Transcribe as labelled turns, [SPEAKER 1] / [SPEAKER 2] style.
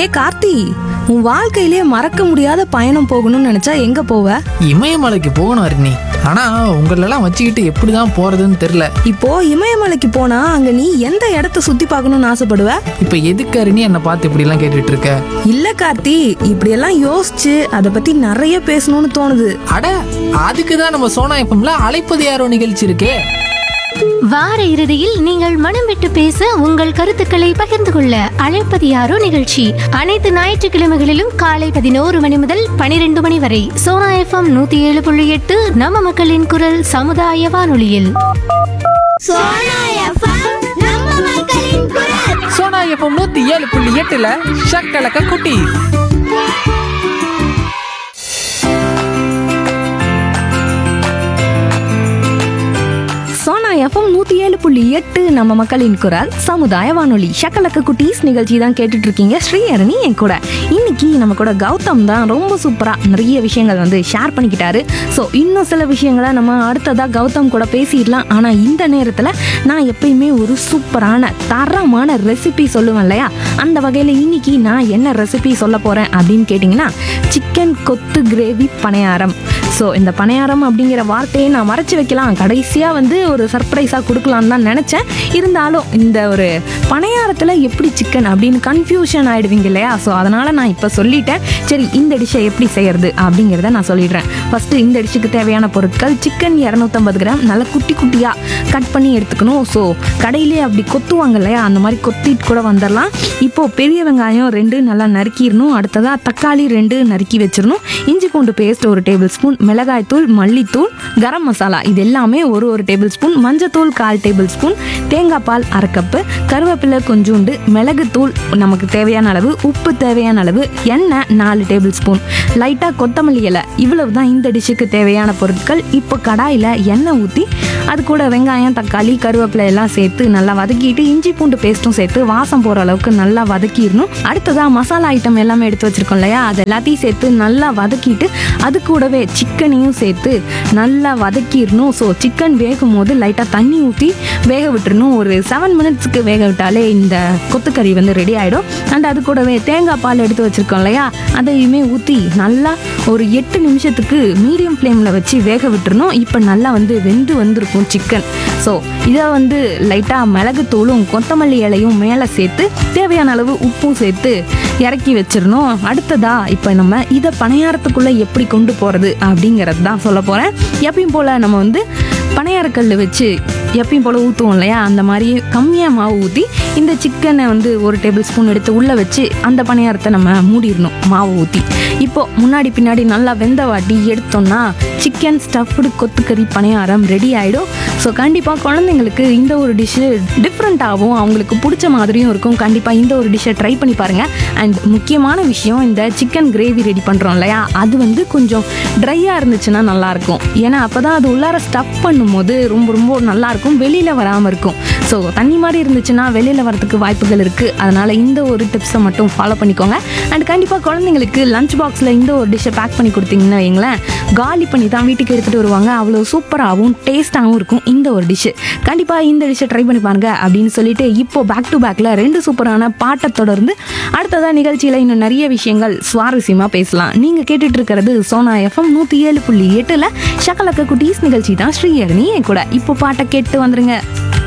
[SPEAKER 1] ஹே கார்த்தி உன் வாழ்க்கையிலே மறக்க முடியாத பயணம் போகணும்னு நினைச்சா எங்க போவ
[SPEAKER 2] இமயமலைக்கு போகணும் அருணி ஆனா உங்களெல்லாம் வச்சுக்கிட்டு எப்படிதான் போறதுன்னு தெரியல
[SPEAKER 1] இப்போ இமயமலைக்கு போனா அங்க நீ எந்த இடத்த சுத்தி பார்க்கணும்னு ஆசைப்படுவ
[SPEAKER 2] இப்ப எதுக்கு அருணி என்னை பார்த்து இப்படி எல்லாம் கேட்டுட்டு இருக்க
[SPEAKER 1] இல்ல கார்த்தி இப்படியெல்லாம் யோசிச்சு அதை பத்தி நிறைய பேசணும்னு தோணுது
[SPEAKER 2] அட அதுக்கு தான் நம்ம சோனா எப்பம்ல அழைப்பது யாரோ நிகழ்ச்சி இருக்கே
[SPEAKER 3] வார இறுதியில் நீங்கள் மனம் விட்டு பேச உங்கள் கருத்துக்களை பகிர்ந்து கொள்ள அழைப்பது யாரோ நிகழ்ச்சி அனைத்து ஞாயிற்றுக்கிழமைகளிலும் காலை பதினோரு மணி முதல் பனிரெண்டு மணி வரை சோனா எஃப்எம் நூத்தி ஏழு புள்ளி எட்டு நம்ம மக்களின் குரல் சமுதாய வானொலியில்
[SPEAKER 4] சோனா எஃப்எம் நம்ம மக்களின் குரல்
[SPEAKER 2] சோனா எப்பம் நூத்தி ஏழு புள்ளி எட்டுல ஷக்கலக்க குட்டி
[SPEAKER 1] சோனா எஃப்எம் நூத்தி ஏழு புள்ளி எட்டு நம்ம மக்களின் குரல் சமுதாய வானொலி ஷக்கலக்க குட்டீஸ் நிகழ்ச்சி தான் கேட்டுட்டு இருக்கீங்க ஸ்ரீஹரணி என் கூட இன்னைக்கு நம்ம கூட கௌதம் தான் ரொம்ப சூப்பரா நிறைய விஷயங்கள் வந்து ஷேர் பண்ணிக்கிட்டாரு ஸோ இன்னும் சில விஷயங்களை நம்ம அடுத்ததா கௌதம் கூட பேசிடலாம் ஆனா இந்த நேரத்துல நான் எப்பயுமே ஒரு சூப்பரான தரமான ரெசிபி சொல்லுவேன் இல்லையா அந்த வகையில் இன்னைக்கு நான் என்ன ரெசிபி சொல்ல போறேன் அப்படின்னு கேட்டிங்கன்னா சிக்கன் கொத்து கிரேவி பணியாரம் ஸோ இந்த பணியாரம் அப்படிங்கிற வார்த்தையை நான் மறைச்சு வைக்கலாம் கடைசியாக வந்து ஒரு சர்ப்ரைஸாக கொடுக்கலான்னு தான் நினச்சேன் இருந்தாலும் இந்த ஒரு பணியாரத்தில் எப்படி சிக்கன் அப்படின்னு கன்ஃபியூஷன் ஆயிடுவீங்க இல்லையா ஸோ அதனால் நான் இப்போ சொல்லிட்டேன் சரி இந்த டிஷ்ஷை எப்படி செய்யறது அப்படிங்கிறத நான் சொல்லிடுறேன் ஃபஸ்ட்டு இந்த டிஷ்ஷுக்கு தேவையான பொருட்கள் சிக்கன் இரநூத்தம்பது கிராம் நல்லா குட்டி குட்டியாக கட் பண்ணி எடுத்துக்கணும் ஸோ கடையிலே அப்படி கொத்துவாங்க இல்லையா அந்த மாதிரி கொத்திட்டு கூட வந்துடலாம் இப்போது பெரிய வெங்காயம் ரெண்டு நல்லா நறுக்கிடணும் அடுத்ததாக தக்காளி ரெண்டு நறுக்கி வச்சிடணும் இஞ்சி பூண்டு பேஸ்ட் ஒரு டேபிள் ஸ்பூன் மிளகாய்த்தூள் மல்லித்தூள் கரம் மசாலா இது எல்லாமே ஒரு ஒரு டேபிள் ஸ்பூன் மஞ்சத்தூள் கால் டேபிள் ஸ்பூன் தேங்காய் பால் அரை கப்பு கருவேப்பிலை கொஞ்சோண்டு மிளகுத்தூள் நமக்கு தேவையான அளவு உப்பு தேவையான அளவு எண்ணெய் நாலு டேபிள் ஸ்பூன் லைட்டாக கொத்தமல்லி இலை இவ்வளவு தான் இந்த டிஷ்ஷுக்கு தேவையான பொருட்கள் இப்போ கடாயில் எண்ணெய் ஊற்றி அது கூட வெங்காயம் தக்காளி கருவேப்பிலை எல்லாம் சேர்த்து நல்லா வதக்கிட்டு இஞ்சி பூண்டு பேஸ்ட்டும் சேர்த்து வாசம் போகிற அளவுக்கு நல்லா வதக்கிடணும் அடுத்ததாக மசாலா ஐட்டம் எல்லாமே எடுத்து வச்சிருக்கோம் இல்லையா அது எல்லாத்தையும் சேர்த்து நல்லா வதக்கிட்டு அது கூடவே சிக்கனையும் சேர்த்து நல்லா வதக்கிடணும் ஸோ சிக்கன் வேகும் போது லைட்டாக தண்ணி ஊற்றி வேக விட்டுறணும் ஒரு செவன் மினிட்ஸ்க்கு வேக விட்டாலே இந்த கொத்துக்கறி வந்து ரெடி ஆகிடும் அண்ட் அது கூடவே தேங்காய் பால் எடுத்து வச்சிருக்கோம் இல்லையா அதையுமே ஊற்றி நல்லா ஒரு எட்டு நிமிஷத்துக்கு மீடியம் ஃப்ளேமில் வச்சு வேக விட்டுறணும் இப்போ நல்லா வந்து வெந்து வந்திருக்கும் சிக்கன் ஸோ இதை வந்து லைட்டாக மிளகுத்தூளும் கொத்தமல்லி இலையும் மேலே சேர்த்து தேவையான அளவு உப்பும் சேர்த்து இறக்கி வச்சிடணும் அடுத்ததா இப்போ நம்ம இதை பணியாரத்துக்குள்ளே எப்படி கொண்டு போகிறது அப்படிங்கிறது தான் சொல்ல போகிறேன் எப்பயும் போல் நம்ம வந்து பணியாரக்கல் வச்சு எப்பயும் போல் ஊற்றுவோம் இல்லையா அந்த மாதிரி கம்மியாக மாவு ஊற்றி இந்த சிக்கனை வந்து ஒரு டேபிள் ஸ்பூன் எடுத்து உள்ளே வச்சு அந்த பணியாரத்தை நம்ம மூடிடணும் மாவு ஊற்றி இப்போ முன்னாடி பின்னாடி நல்லா வெந்த வாட்டி எடுத்தோம்னா சிக்கன் ஸ்டஃப்டு கொத்துக்கறி பணியாரம் ரெடி ஆகிடும் ஸோ கண்டிப்பாக குழந்தைங்களுக்கு இந்த ஒரு டிஷ்ஷு டிஃப்ரெண்ட்டாகவும் அவங்களுக்கு பிடிச்ச மாதிரியும் இருக்கும் கண்டிப்பாக இந்த ஒரு டிஷ்ஷை ட்ரை பண்ணி பாருங்கள் அண்ட் முக்கியமான விஷயம் இந்த சிக்கன் கிரேவி ரெடி பண்ணுறோம் இல்லையா அது வந்து கொஞ்சம் ட்ரையாக இருந்துச்சுன்னா நல்லாயிருக்கும் ஏன்னா அப்போ தான் அது உள்ளார ஸ்டஃப் பண்ணும்போது ரொம்ப ரொம்ப நல்லாயிருக்கும் வெளியில் வராமல் இருக்கும் ஸோ தண்ணி மாதிரி இருந்துச்சுன்னா வெளியில் வரதுக்கு வாய்ப்புகள் இருக்குது அதனால் இந்த ஒரு டிப்ஸை மட்டும் ஃபாலோ பண்ணிக்கோங்க அண்ட் கண்டிப்பாக குழந்தைங்களுக்கு லஞ்ச் பாக்ஸில் இந்த ஒரு டிஷ்ஷை பேக் பண்ணி கொடுத்தீங்கன்னா வைங்களேன் காலி பண்ணி தான் வீட்டுக்கு எடுத்துகிட்டு வருவாங்க அவ்வளோ சூப்பராகவும் டேஸ்ட்டாகவும் இருக்கும் இந்த ஒரு டிஷ்ஷு கண்டிப்பாக இந்த டிஷ்ஷை ட்ரை பண்ணி பாருங்க அப்படின்னு சொல்லிட்டு இப்போ பேக் டு பேக்கில் ரெண்டு சூப்பரான பாட்டை தொடர்ந்து அடுத்ததாக நிகழ்ச்சியில் இன்னும் நிறைய விஷயங்கள் சுவாரஸ்யமாக பேசலாம் நீங்கள் கேட்டுட்டு இருக்கிறது சோனா எஃப்எம் நூற்றி ஏழு புள்ளி எட்டில் ஷக்கலக்க குட்டீஸ் நிகழ்ச்சி தான் ஸ்ரீஹரணி என் கூட இப்போ பாட்டை கேட்டு வந்துருங்க